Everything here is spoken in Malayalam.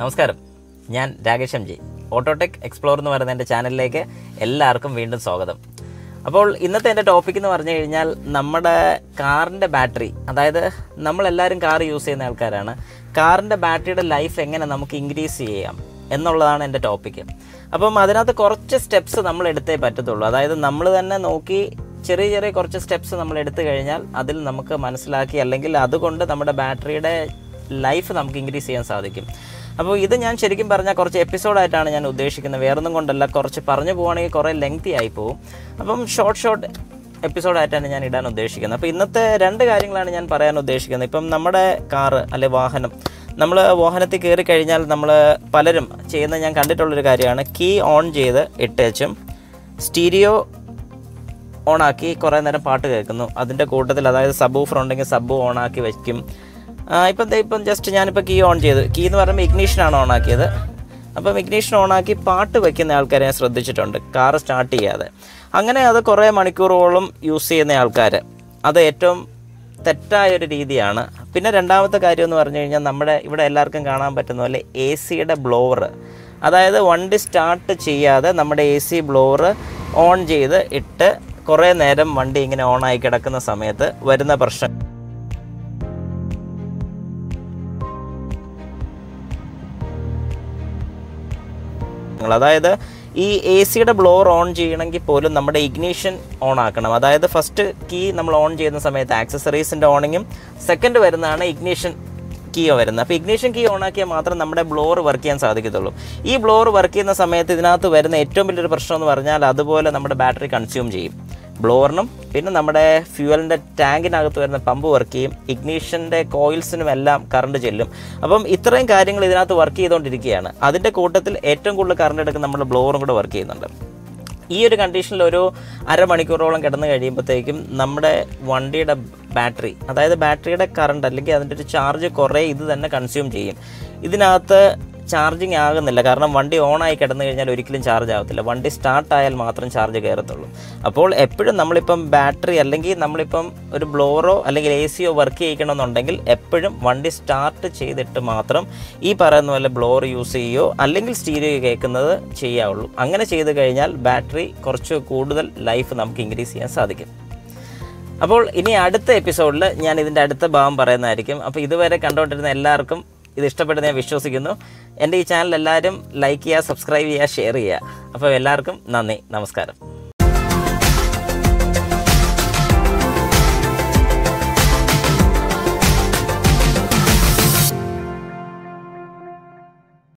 നമസ്കാരം ഞാൻ Rakesh M G Autotech Explore എന്ന് പറയുന്ന എൻ്റെ ചാനലിലേക്ക് എല്ലാവർക്കും വീണ്ടും സ്വാഗതം അപ്പോൾ ഇന്നത്തെ എൻ്റെ ടോപ്പിക് എന്ന് പറഞ്ഞു കഴിഞ്ഞാൽ നമ്മുടെ കാറിൻ്റെ ബാറ്ററി അതായത് നമ്മളെല്ലാവരും കാർ യൂസ് ചെയ്യുന്ന ആൾക്കാരാണ് കാറിൻ്റെ ബാറ്ററിയുടെ ലൈഫ് എങ്ങനെ നമുക്ക് ഇൻക്രീസ് ചെയ്യാം എന്നുള്ളതാണ് എൻ്റെ ടോപ്പിക്ക് അപ്പം അതിനകത്ത് കുറച്ച് സ്റ്റെപ്സ് നമ്മൾ എടുത്തേ പറ്റത്തുള്ളൂ അതായത് നമ്മൾ തന്നെ നോക്കി ചെറിയ ചെറിയ കുറച്ച് സ്റ്റെപ്സ് നമ്മൾ എടുത്തു കഴിഞ്ഞാൽ അതിൽ നമുക്ക് മനസ്സിലാക്കി അല്ലെങ്കിൽ അതുകൊണ്ട് നമ്മുടെ ബാറ്ററിയുടെ ലൈഫ് നമുക്ക് ഇൻക്രീസ് ചെയ്യാൻ സാധിക്കും അപ്പോൾ ഇത് ഞാൻ ശരിക്കും പറഞ്ഞാൽ കുറച്ച് എപ്പിസോഡായിട്ടാണ് ഞാൻ ഉദ്ദേശിക്കുന്നത് വേറൊന്നും കൊണ്ടല്ല കുറച്ച് പറഞ്ഞു പോവുകയാണെങ്കിൽ കുറേ ലെങ്തി ആയി പോകും അപ്പം ഷോർട്ട് ഷോർട്ട് എപ്പിസോഡായിട്ടാണ് ഞാൻ ഇടാൻ ഉദ്ദേശിക്കുന്നത് അപ്പോൾ ഇന്നത്തെ രണ്ട് കാര്യങ്ങളാണ് ഞാൻ പറയാൻ ഉദ്ദേശിക്കുന്നത് ഇപ്പം നമ്മുടെ കാറ് അല്ലെ വാഹനം നമ്മൾ വാഹനത്തിൽ കയറി കഴിഞ്ഞാൽ നമ്മൾ പലരും ചെയ്യുന്നത് ഞാൻ കണ്ടിട്ടുള്ളൊരു കാര്യമാണ് കീ ഓൺ ചെയ്ത് ഇട്ടേച്ചും സ്റ്റീരിയോ ഓണാക്കി കുറേ നേരം പാട്ട് കേൾക്കുന്നു അതിൻ്റെ കൂട്ടത്തിൽ അതായത് സബ് ഊഫർ ഉണ്ടെങ്കിൽ സബ് ഓണാക്കി വെക്കും ആ, ഇപ്പം ദേ ഇപ്പം ജസ്റ്റ് ഞാനിപ്പോൾ കീ ഓൺ ചെയ്തു കീ എന്ന് പറയുമ്പോൾ ഇഗ്നീഷനാണ് ഓണാക്കിയത് അപ്പം ഇഗ്നീഷൻ ഓണാക്കി പാട്ട് വെക്കുന്ന ആൾക്കാരെ ഞാൻ ശ്രദ്ധിച്ചിട്ടുണ്ട് കാർ സ്റ്റാർട്ട് ചെയ്യാതെ അങ്ങനെ അത് കുറേ മണിക്കൂറോളം യൂസ് ചെയ്യുന്ന ആൾക്കാർ അത് ഏറ്റവും തെറ്റായൊരു രീതിയാണ് പിന്നെ രണ്ടാമത്തെ കാര്യം എന്ന് പറഞ്ഞു കഴിഞ്ഞാൽ നമ്മുടെ ഇവിടെ എല്ലാവർക്കും കാണാൻ പറ്റുന്ന പോലെ എ സിയുടെ ബ്ലോവർ അതായത് വണ്ടി സ്റ്റാർട്ട് ചെയ്യാതെ നമ്മുടെ എ സി ബ്ലോവർ ഓൺ ചെയ്ത് ഇട്ട് കുറേ നേരം വണ്ടി ഇങ്ങനെ ഓണായി കിടക്കുന്ന സമയത്ത് വരുന്ന പ്രശ്നം അതായത് ഈ എ സിയുടെ ബ്ലോർ ഓൺ ചെയ്യണമെങ്കിൽ പോലും നമ്മുടെ ഇഗ്നീഷൻ ഓൺ ആക്കണം അതായത് ഫസ്റ്റ് കീ നമ്മൾ ഓൺ ചെയ്യുന്ന സമയത്ത് ആക്സസറീസിൻ്റെ ഓണിങ്ങും സെക്കൻഡ് വരുന്നതാണ് ഇഗ്നീഷൻ കീ വരുന്നത് അപ്പോൾ ഇഗ്നീഷൻ കീ ഓൺ ആക്കിയാൽ മാത്രം നമ്മുടെ ബ്ലോർ വർക്ക് ചെയ്യാൻ സാധിക്കത്തുള്ളൂ ഈ ബ്ലോർ വർക്ക് ചെയ്യുന്ന സമയത്ത് ഇതിനകത്ത് വരുന്ന ഏറ്റവും വലിയൊരു പ്രശ്നം എന്ന് പറഞ്ഞാൽ അതുപോലെ നമ്മുടെ ബാറ്ററി കൺസ്യൂം ചെയ്യും ബ്ലോറിനും പിന്നെ നമ്മുടെ ഫ്യൂവലിൻ്റെ ടാങ്കിനകത്ത് വരുന്ന പമ്പ് വർക്ക് ചെയ്യും ഇഗ്നീഷൻ്റെ കോയിൽസിനും എല്ലാം കറണ്ട് ചെല്ലും അപ്പം ഇത്രയും കാര്യങ്ങൾ ഇതിനകത്ത് വർക്ക് ചെയ്തുകൊണ്ടിരിക്കുകയാണ് അതിൻ്റെ കൂട്ടത്തിൽ ഏറ്റവും കൂടുതൽ കറണ്ട് എടുക്കുന്ന നമ്മുടെ ബ്ലോറും കൂടെ വർക്ക് ചെയ്യുന്നുണ്ട് ഈ ഒരു കണ്ടീഷനിൽ ഒരു അരമണിക്കൂറോളം കിടന്ന് കഴിയുമ്പോഴത്തേക്കും നമ്മുടെ വണ്ടിയുടെ ബാറ്ററി അതായത് ബാറ്ററിയുടെ കറണ്ട് അല്ലെങ്കിൽ അതിൻ്റെ ഒരു ചാർജ് കുറേ ഇത് തന്നെ കൺസ്യൂം ചെയ്യും ഇതിനകത്ത് ചാർജിങ് ആകുന്നില്ല കാരണം വണ്ടി ഓണായി കിടന്നു കഴിഞ്ഞാൽ ഒരിക്കലും ചാർജ് ആകത്തില്ല വണ്ടി സ്റ്റാർട്ട് ആയാൽ മാത്രം ചാർജ് കയറത്തുള്ളൂ അപ്പോൾ എപ്പോഴും നമ്മളിപ്പം ബാറ്ററി അല്ലെങ്കിൽ നമ്മളിപ്പം ഒരു ബ്ലോറോ അല്ലെങ്കിൽ എ സിയോ വർക്ക് ചെയ്യിക്കണമെന്നുണ്ടെങ്കിൽ എപ്പോഴും വണ്ടി സ്റ്റാർട്ട് ചെയ്തിട്ട് മാത്രം ഈ പറയുന്ന പോലെ ബ്ലോർ യൂസ് ചെയ്യുകയോ അല്ലെങ്കിൽ സ്റ്റീരിയോ കേൾക്കുന്നത് ചെയ്യാവുള്ളൂ അങ്ങനെ ചെയ്ത് കഴിഞ്ഞാൽ ബാറ്ററി കുറച്ച് കൂടുതൽ ലൈഫ് നമുക്ക് ഇൻക്രീസ് ചെയ്യാൻ സാധിക്കും അപ്പോൾ ഇനി അടുത്ത എപ്പിസോഡിൽ ഞാൻ ഇതിൻ്റെ അടുത്ത ഭാഗം പറയുന്നതായിരിക്കും അപ്പോൾ ഇതുവരെ കണ്ടുകൊണ്ടിരുന്ന എല്ലാവർക്കും ഇത് ഇഷ്ടപ്പെട്ടെന്ന് ഞാൻ വിശ്വസിക്കുന്നു എൻ്റെ ഈ ചാനൽ എല്ലാവരും ലൈക്ക് ചെയ്യുക സബ്സ്ക്രൈബ് ചെയ്യുക ഷെയർ ചെയ്യുക അപ്പോൾ എല്ലാവർക്കും നന്ദി നമസ്കാരം